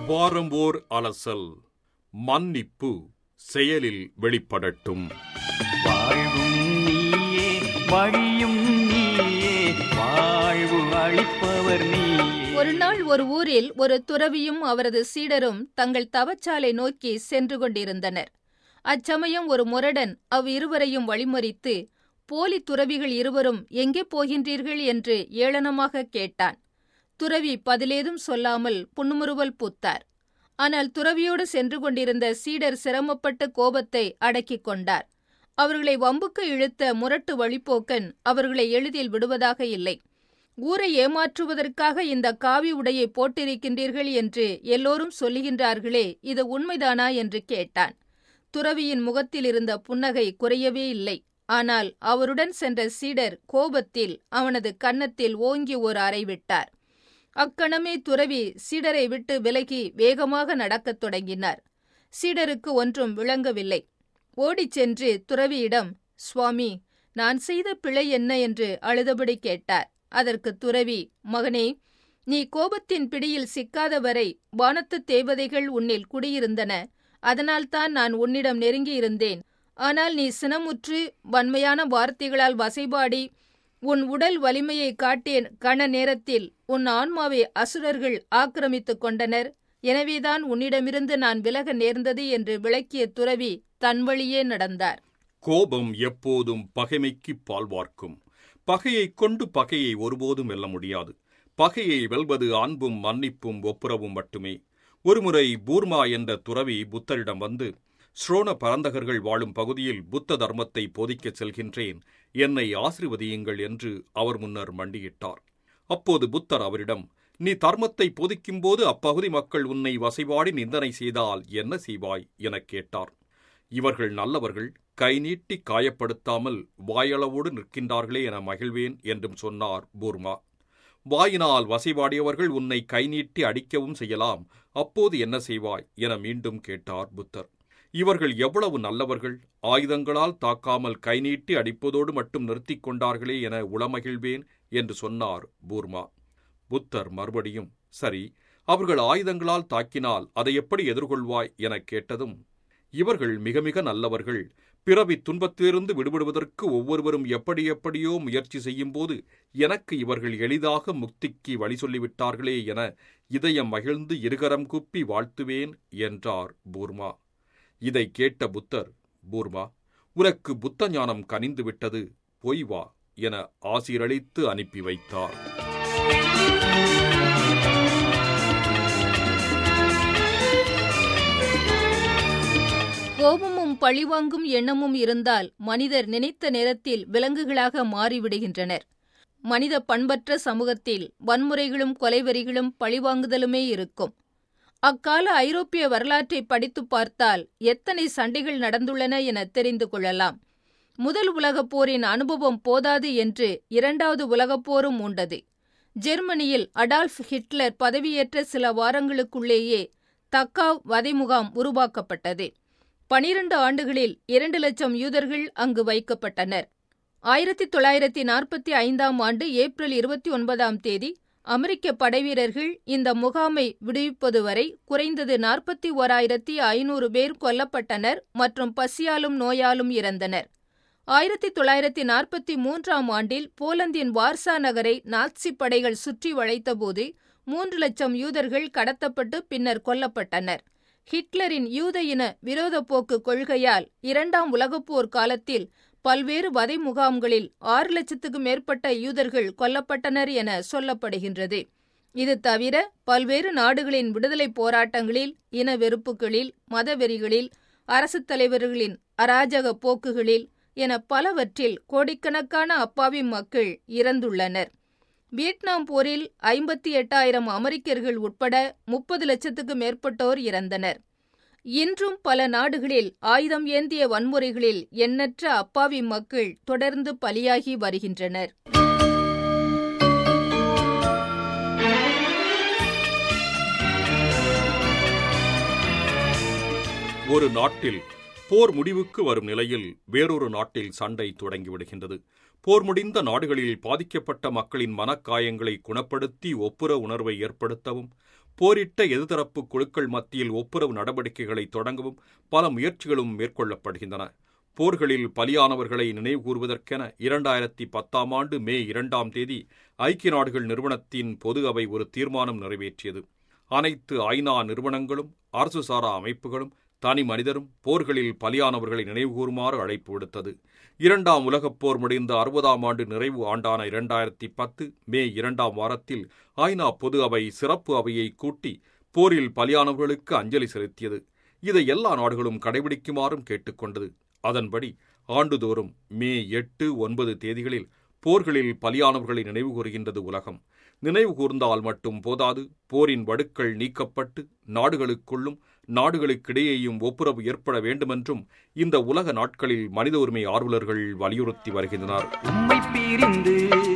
வாரம் ஓர் அலசல் மன்னிப்பு செயலில் வெளிப்படட்டும் வாழ்வும் நீயே வழியும் நீயே வாழ்வு அளிப்பவர் நீயே ஒரு நாள் ஒரு ஊரில் ஒரு துறவியும் அவரது சீடரும் தங்கள் தவச்சாலை நோக்கி சென்று கொண்டிருந்தனர் அச்சமயம் ஒரு முரடன் அவ்விருவரையும் வழிமறித்து போலி துறவிகள் இருவரும் எங்கே போகின்றீர்கள் என்று ஏளனமாக கேட்டான் துறவி பதிலேதும் சொல்லாமல் புன்முறுவல் பூத்தார் ஆனால் துறவியோடு சென்று கொண்டிருந்த சீடர் சிரமப்பட்டு கோபத்தை அடக்கிக் கொண்டார் அவர்களை வம்புக்கு இழுத்த முரட்டு வழிப்போக்கன் அவர்களை எளிதில் விடுவதாக இல்லை ஊரை ஏமாற்றுவதற்காக இந்த காவி உடையை போட்டிருக்கின்றீர்கள் என்று எல்லோரும் சொல்லுகின்றார்களே இது உண்மைதானா என்று கேட்டான் துறவியின் முகத்தில் இருந்த புன்னகை குறையவே இல்லை ஆனால் அவருடன் சென்ற சீடர் கோபத்தில் அவனது கன்னத்தில் ஓங்கி ஒரு அறை விட்டார் அக்கணமே துறவி சீடரை விட்டு விலகி வேகமாக நடக்கத் தொடங்கினார் சீடருக்கு ஒன்றும் விளங்கவில்லை ஓடிச் சென்று துறவியிடம் சுவாமி நான் செய்த பிழை என்ன என்று அழுதபடி கேட்டார் அதற்கு துறவி மகனே நீ கோபத்தின் பிடியில் சிக்காதவரை வானத்துத் தேவதைகள் உன்னில் குடியிருந்தன அதனால்தான் நான் உன்னிடம் நெருங்கியிருந்தேன் ஆனால் நீ சினமுற்று வன்மையான வார்த்தைகளால் வசைபாடி உன் உடல் வலிமையை காட்டிய கண நேரத்தில் உன் ஆன்மாவை அசுரர்கள் ஆக்கிரமித்துக் கொண்டனர் எனவேதான் உன்னிடமிருந்து நான் விலக நேர்ந்தது என்று விளக்கிய துறவி தன் வழியே நடந்தார் கோபம் எப்போதும் பகைமைக்கு பால்வார்க்கும் பகையைக் கொண்டு பகையை ஒருபோதும் வெல்ல முடியாது பகையை வெல்வது அன்பும் மன்னிப்பும் ஒப்புரவும் மட்டுமே ஒருமுறை பூர்மா என்ற துறவி புத்தரிடம் வந்து ஸ்ரோண பரந்தகர்கள் வாழும் பகுதியில் புத்த தர்மத்தை போதிக்கச் செல்கின்றேன் என்னை ஆசிர்வதியுங்கள் என்று அவர் முன்னர் மண்டியிட்டார் அப்போது புத்தர் அவரிடம் நீ தர்மத்தை போதிக்கும்போது அப்பகுதி மக்கள் உன்னை வசைபாடி நிந்தனை செய்தால் என்ன செய்வாய் எனக் கேட்டார் இவர்கள் நல்லவர்கள் கை நீட்டி காயப்படுத்தாமல் வாயளவோடு நிற்கின்றார்களே என மகிழ்வேன் என்றும் சொன்னார் பூர்மா வாயினால் வசைபாடியவர்கள் உன்னை கை நீட்டி அடிக்கவும் செய்யலாம் அப்போது என்ன செய்வாய் என மீண்டும் கேட்டார் புத்தர் இவர்கள் எவ்வளவு நல்லவர்கள் ஆயுதங்களால் தாக்காமல் கை நீட்டி அடிப்பதோடு மட்டும் நிறுத்திக் கொண்டார்களே என உளமகிழ்வேன் என்று சொன்னார் பூர்மா புத்தர் மறுபடியும் சரி அவர்கள் ஆயுதங்களால் தாக்கினால் அதை எப்படி எதிர்கொள்வாய் எனக் கேட்டதும் இவர்கள் மிக மிக நல்லவர்கள் பிறவி துன்பத்திலிருந்து விடுபடுவதற்கு ஒவ்வொருவரும் எப்படி எப்படியோ முயற்சி செய்யும்போது எனக்கு இவர்கள் எளிதாக முக்திக்கு வழி சொல்லிவிட்டார்களே என இதயம் மகிழ்ந்து இருகரம் குப்பி வாழ்த்துவேன் என்றார் பூர்மா இதை கேட்ட புத்தர் பூர்மா உனக்கு புத்த ஞானம் கனிந்து விட்டது போய் வா என ஆசீரளித்து அனுப்பி வைத்தார் கோபமும் பழிவாங்கும் எண்ணமும் இருந்தால் மனிதர் நினைத்த நேரத்தில் விலங்குகளாக மாறிவிடுகின்றனர் மனித பண்பற்ற சமூகத்தில் வன்முறைகளும் கொலைவெறிகளும் பழிவாங்குதலுமே இருக்கும் அக்கால ஐரோப்பிய வரலாற்றை படித்துப் பார்த்தால் எத்தனை சண்டைகள் நடந்துள்ளன என தெரிந்து கொள்ளலாம் முதல் உலகப் போரின் அனுபவம் போதாது என்று இரண்டாவது உலகப் போரும் உண்டது ஜெர்மனியில் அடால்ஃப் ஹிட்லர் பதவியேற்ற சில வாரங்களுக்குள்ளேயே தக்காவ் வதை முகாம் உருவாக்கப்பட்டது பனிரண்டு ஆண்டுகளில் இரண்டு லட்சம் யூதர்கள் அங்கு வைக்கப்பட்டனர் ஆயிரத்தி தொள்ளாயிரத்தி நாற்பத்தி ஐந்தாம் ஆண்டு ஏப்ரல் இருபத்தி ஒன்பதாம் தேதி அமெரிக்க படைவீரர்கள் இந்த முகாமை விடுவிப்பது வரை குறைந்தது நாற்பத்தி ஓராயிரத்தி ஐநூறு பேர் கொல்லப்பட்டனர் மற்றும் பசியாலும் நோயாலும் இறந்தனர் ஆயிரத்தி தொள்ளாயிரத்தி நாற்பத்தி மூன்றாம் ஆண்டில் போலந்தின் வார்சா நகரை நாட்சி படைகள் சுற்றி வளைத்தபோது மூன்று லட்சம் யூதர்கள் கடத்தப்பட்டு பின்னர் கொல்லப்பட்டனர் ஹிட்லரின் யூத இன விரோத போக்கு கொள்கையால் இரண்டாம் உலகப்போர் காலத்தில் பல்வேறு வதை முகாம்களில் ஆறு லட்சத்துக்கு மேற்பட்ட யூதர்கள் கொல்லப்பட்டனர் என சொல்லப்படுகின்றது இது தவிர பல்வேறு நாடுகளின் விடுதலைப் போராட்டங்களில் இன வெறுப்புகளில் மதவெறிகளில் அரசுத் தலைவர்களின் அராஜக போக்குகளில் என பலவற்றில் கோடிக்கணக்கான அப்பாவி மக்கள் இறந்துள்ளனர் வியட்நாம் போரில் ஐம்பத்தி எட்டாயிரம் அமெரிக்கர்கள் உட்பட முப்பது லட்சத்துக்கு மேற்பட்டோர் இறந்தனர் இன்றும் பல நாடுகளில் ஆயுதம் ஏந்திய வன்முறைகளில் எண்ணற்ற அப்பாவி மக்கள் தொடர்ந்து பலியாகி வருகின்றனர் ஒரு நாட்டில் போர் முடிவுக்கு வரும் நிலையில் வேறொரு நாட்டில் சண்டை தொடங்கிவிடுகின்றது போர் முடிந்த நாடுகளில் பாதிக்கப்பட்ட மக்களின் மனக்காயங்களை குணப்படுத்தி ஒப்புர உணர்வை ஏற்படுத்தவும் போரிட்ட எதிர்த்தரப்பு குழுக்கள் மத்தியில் ஒப்புரவு நடவடிக்கைகளை தொடங்கவும் பல முயற்சிகளும் மேற்கொள்ளப்படுகின்றன போர்களில் பலியானவர்களை நினைவுகூர்வதற்கென இரண்டாயிரத்தி பத்தாம் ஆண்டு மே இரண்டாம் தேதி ஐக்கிய நாடுகள் நிறுவனத்தின் பொது அவை ஒரு தீர்மானம் நிறைவேற்றியது அனைத்து ஐநா நிறுவனங்களும் அரசு சாரா அமைப்புகளும் தனி மனிதரும் போர்களில் பலியானவர்களை நினைவுகூருமாறு அழைப்பு விடுத்தது இரண்டாம் உலகப் போர் முடிந்த அறுபதாம் ஆண்டு நிறைவு ஆண்டான இரண்டாயிரத்தி பத்து மே இரண்டாம் வாரத்தில் ஐநா பொது அவை சிறப்பு அவையை கூட்டி போரில் பலியானவர்களுக்கு அஞ்சலி செலுத்தியது இதை எல்லா நாடுகளும் கடைபிடிக்குமாறும் கேட்டுக்கொண்டது அதன்படி ஆண்டுதோறும் மே எட்டு ஒன்பது தேதிகளில் போர்களில் பலியானவர்களை நினைவு கூறுகின்றது உலகம் நினைவு கூர்ந்தால் மட்டும் போதாது போரின் வடுக்கள் நீக்கப்பட்டு நாடுகளுக்குள்ளும் நாடுகளுக்கிடையேயும் ஒப்புரவு ஏற்பட வேண்டுமென்றும் இந்த உலக நாட்களில் மனித உரிமை ஆர்வலர்கள் வலியுறுத்தி வருகின்றனர் உம்மை பிரிந்து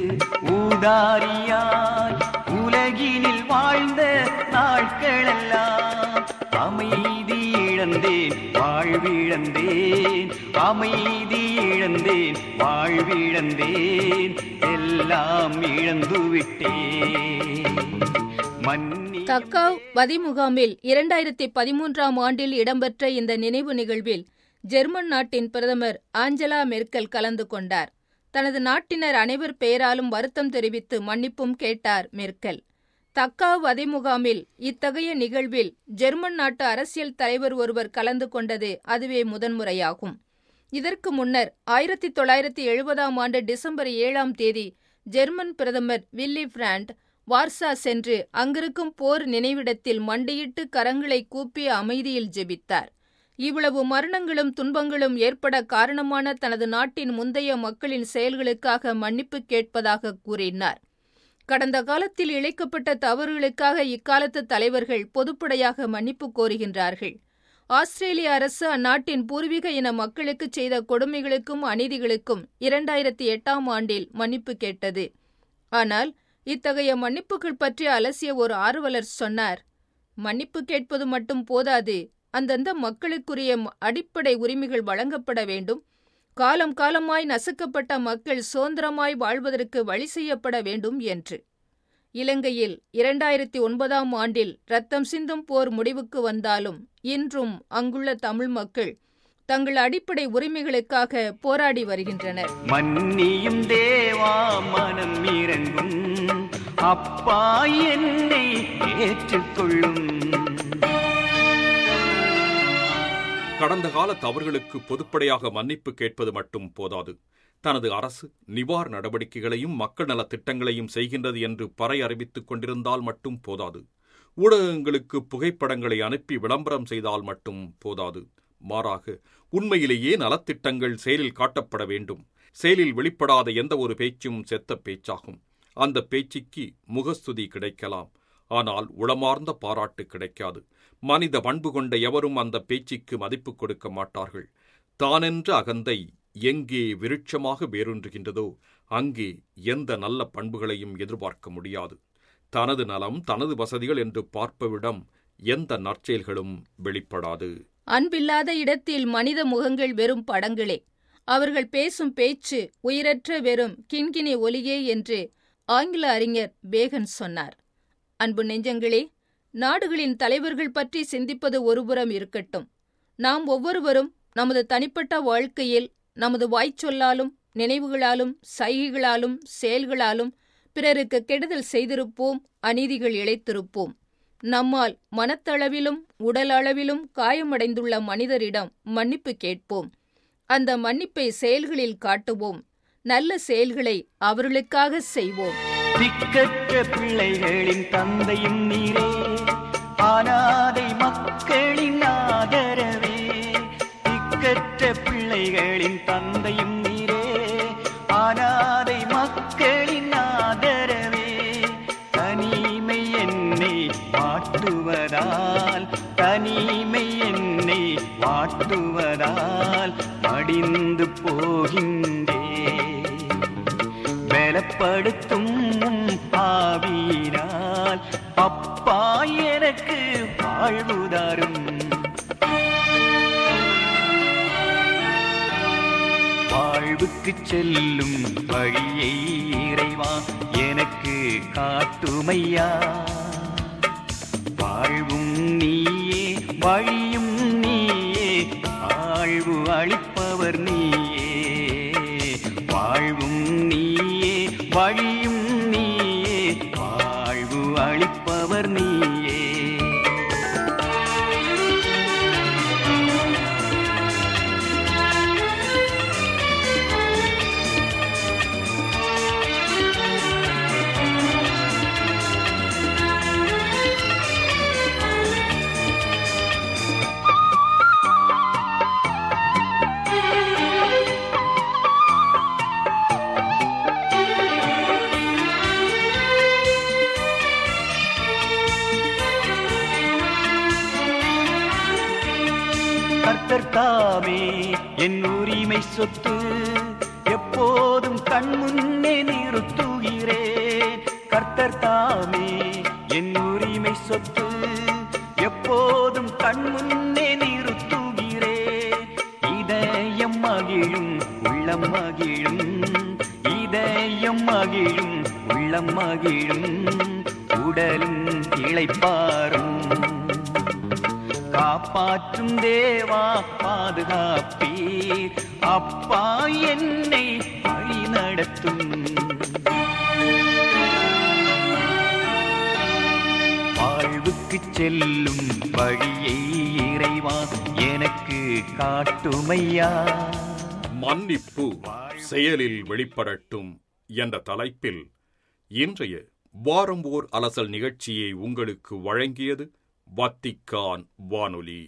ஊதாரியாய் உலகினில் வாழ்ந்த நாட்களெல்லாம் அமைதி இழந்தேன் வாழ்விழந்தேன் அமைதி இழந்தேன் வாழ்விழந்தேன் எல்லாம் இழந்து விட்டேன் மன்னி தக்காவ் வதி முகாமில் இரண்டாயிரத்தி பதிமூன்றாம் ஆண்டில் இடம்பெற்ற இந்த நினைவு நிகழ்வில் ஜெர்மன் நாட்டின் பிரதமர் ஆஞ்சலா மெர்க்கல் கலந்து கொண்டார் தனது நாட்டினர் அனைவர் பெயராலும் வருத்தம் தெரிவித்து மன்னிப்பும் கேட்டார் மெர்க்கல் தக்காவ் வதி முகாமில் இத்தகைய நிகழ்வில் ஜெர்மன் நாட்டு அரசியல் தலைவர் ஒருவர் கலந்து கொண்டது அதுவே முதன்முறையாகும் இதற்கு முன்னர் ஆயிரத்தி தொள்ளாயிரத்தி எழுபதாம் ஆண்டு டிசம்பர் ஏழாம் தேதி ஜெர்மன் பிரதமர் வில்லி பிராண்ட் வார்சா சென்று அங்கிருக்கும் போர் நினைவிடத்தில் மண்டியிட்டு கரங்களை கூப்பி அமைதியில் ஜெபித்தார் இவ்வளவு மரணங்களும் துன்பங்களும் ஏற்பட காரணமான தனது நாட்டின் முந்தைய மக்களின் செயல்களுக்காக மன்னிப்பு கேட்பதாக கூறினார் கடந்த காலத்தில் இழைக்கப்பட்ட தவறுகளுக்காக இக்காலத்து தலைவர்கள் பொதுப்படையாக மன்னிப்பு கோருகின்றார்கள் ஆஸ்திரேலிய அரசு அந்நாட்டின் பூர்வீக இன மக்களுக்கு செய்த கொடுமைகளுக்கும் அநீதிகளுக்கும் இரண்டாயிரத்தி எட்டாம் ஆண்டில் மன்னிப்பு கேட்டது ஆனால் இத்தகைய மன்னிப்புகள் பற்றி அலசிய ஒரு ஆர்வலர் சொன்னார் மன்னிப்பு கேட்பது மட்டும் போதாது அந்தந்த மக்களுக்குரிய ம- அடிப்படை உரிமைகள் வழங்கப்பட வேண்டும் காலம் காலமாய் நசுக்கப்பட்ட மக்கள் சுதந்திரமாய் வாழ்வதற்கு வழி செய்யப்பட வேண்டும் என்று இலங்கையில் இரண்டாயிரத்தி ஒன்பதாம் ஆண்டில் ரத்தம் சிந்தும் போர் முடிவுக்கு வந்தாலும் இன்றும் அங்குள்ள தமிழ் மக்கள் தங்கள் அடிப்படை உரிமைகளுக்காக போராடி வருகின்றனர் மன்னியும் தேவா மனம் இறங்கும் அப்பா என்னை ஏற்றுக்கொள்ளும் கடந்த கால தவறுகளுக்கு பொதுப்படையாக மன்னிப்பு கேட்பது மட்டும் போதாது தனது அரசு நிவாரண நடவடிக்கைகளையும் மக்கள் நலத் திட்டங்களையும் செய்கின்றது என்று பறை அறிவித்துக் கொண்டிருந்தால் மட்டும் போதாது ஊடகங்களுக்கு புகைப்படங்களை அனுப்பி விளம்பரம் செய்தால் மட்டும் போதாது மாறாக உண்மையிலேயே நலத்திட்டங்கள் செயலில் காட்டப்பட வேண்டும் செயலில் வெளிப்படாத எந்த ஒரு பேச்சும் செத்த பேச்சாகும் அந்த பேச்சுக்கு முகஸ்துதி கிடைக்கலாம் ஆனால் உளமார்ந்த பாராட்டு கிடைக்காது மனித பண்பு கொண்ட எவரும் அந்த பேச்சுக்கு மதிப்பு கொடுக்க மாட்டார்கள் தானென்ற அகந்தை எங்கே விருட்சமாக வேரூன்றுகின்றதோ அங்கே எந்த நல்ல பண்புகளையும் எதிர்பார்க்க முடியாது தனது நலம் தனது வசதிகள் என்று பார்ப்பவிடம் எந்த நற்செயல்களும் வெளிப்படாது அன்பில்லாத இடத்தில் மனித முகங்கள் வெறும் படங்களே அவர்கள் பேசும் பேச்சு உயிரற்ற வெறும் கிண்கிணி ஒலியே என்று ஆங்கில அறிஞர் பேகன் சொன்னார் அன்பு நெஞ்சங்களே நாடுகளின் தலைவர்கள் பற்றி சிந்திப்பது ஒருபுறம் இருக்கட்டும் நாம் ஒவ்வொருவரும் நமது தனிப்பட்ட வாழ்க்கையில் நமது வாய்ச்சொல்லாலும் நினைவுகளாலும் சைகைகளாலும் செயல்களாலும் பிறருக்கு கெடுதல் செய்திருப்போம் அநீதிகள் இழைத்திருப்போம் நம்மால் மனத்தளவிலும் உடல் அளவிலும் காயமடைந்துள்ள மனிதரிடம் மன்னிப்பு கேட்போம் அந்த மன்னிப்பை செயல்களில் காட்டுவோம் நல்ல செயல்களை அவர்களுக்காக செய்வோம் திக்கற்ற பிள்ளைகளின் தந்தையும் நீரே அனாதை மக்களின் ஆதரவே திக்கற்ற பிள்ளைகளின் தந்தையும் நீரே அனாதை மக்களின் ஆதரவே தனிமை என்னை வாட்டுவதால் தனிமை என்னை வாட்டுவதால் மடிந்து போகின்றேன் பலப்படுத்தும் உம் ஆவியினால் அப்பா எனக்கு வாழ்வுதாரும் வாழ்வுக்கு செல்லும் வழியை இறைவா எனக்கு காட்டுமையா வாழ்வும் நீயே வழியும் நீயே வாழ்வு அளிப்பவர் நீயே வாழ்வும் நீயே வழியும் நீயே வாழ்வு அளிப்பவர் நீயே கர்த்தர் தாமே என் உரிமை சொத்து எப்போதும் கண் முன்னே நிறுத்துகிறேன் கர்த்தர் தாமே என் உரிமை சொத்து எப்போதும் கண் முன்னே நிறுத்துகிறேன் இதயம் மகிழும் உள்ளம் மகிழும் இதயம் மகிழும் உள்ளம் மகிழும் உடலும் இளைப்பாரும் காப்பாற்றும் தேவா பாதுகாப்பீர் அப்பா என்னை வழி நடத்தும் வாழ்வுக்கு செல்லும் வழியை இறைவா எனக்கு காட்டுமையா மன்னிப்பு செயலில் வெளிப்படட்டும் என்ற தலைப்பில் இன்றைய வாரம் ஓர் அலசல் நிகழ்ச்சியை உங்களுக்கு வழங்கியது வத்திக்கான் வானொலி